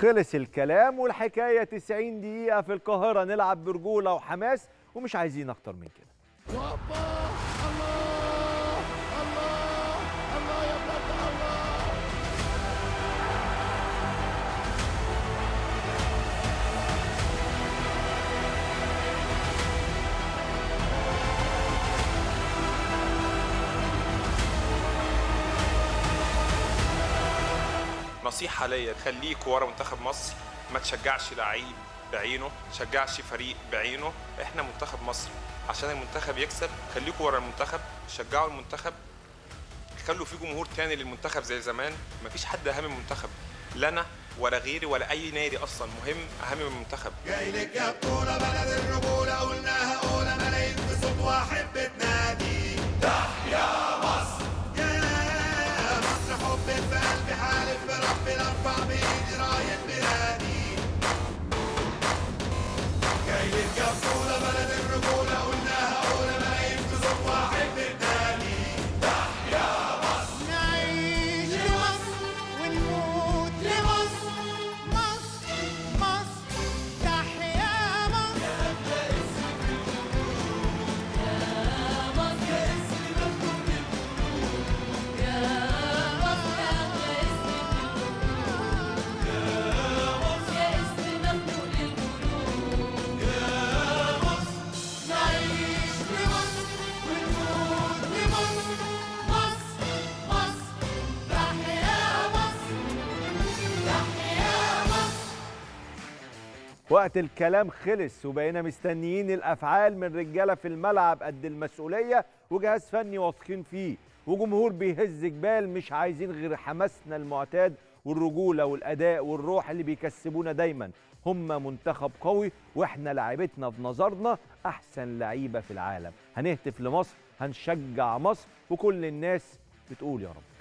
خلص الكلام والحكايه 90 دقيقه في القاهره نلعب برجوله وحماس ومش عايزين اكتر من كده نصيحة ليا خليك ورا منتخب مصر ما تشجعش لعيب بعينه تشجعش فريق بعينه احنا منتخب مصر عشان المنتخب يكسب خليكوا ورا المنتخب شجعوا المنتخب خلوا في جمهور تاني للمنتخب زي زمان مفيش حد اهم من المنتخب لا انا ولا غيري ولا اي نادي اصلا مهم اهم من المنتخب جاي لك يا بطولة بلد الرجولة قلناها أولى ملايين في صوت واحد بتنادي تحيا مصر يا مصر حب في قلبي حالف بربي ارفع بإيدي راية بلادي جاي لك يا بطولة بلد الرجولة قلناها أولى ملايين في صوت واحد بتنادي تحيا مصر نعيش لمصر ونموت لمصر مصر مصر تحيا مصر نعيش لمصر ونموت لمصر مصر مصر تحيا مصر تحيا مصر وقت الكلام خلص وبقينا مستنيين الافعال من رجاله في الملعب قد المسؤوليه وجهاز فني واثقين فيه وجمهور بيهز جبال مش عايزين غير حماسنا المعتاد والرجوله والاداء والروح اللي بيكسبونا دايما هم منتخب قوي واحنا لعيبتنا في نظرنا احسن لعيبه في العالم هنهتف لمصر هنشجع مصر وكل الناس بتقول يا رب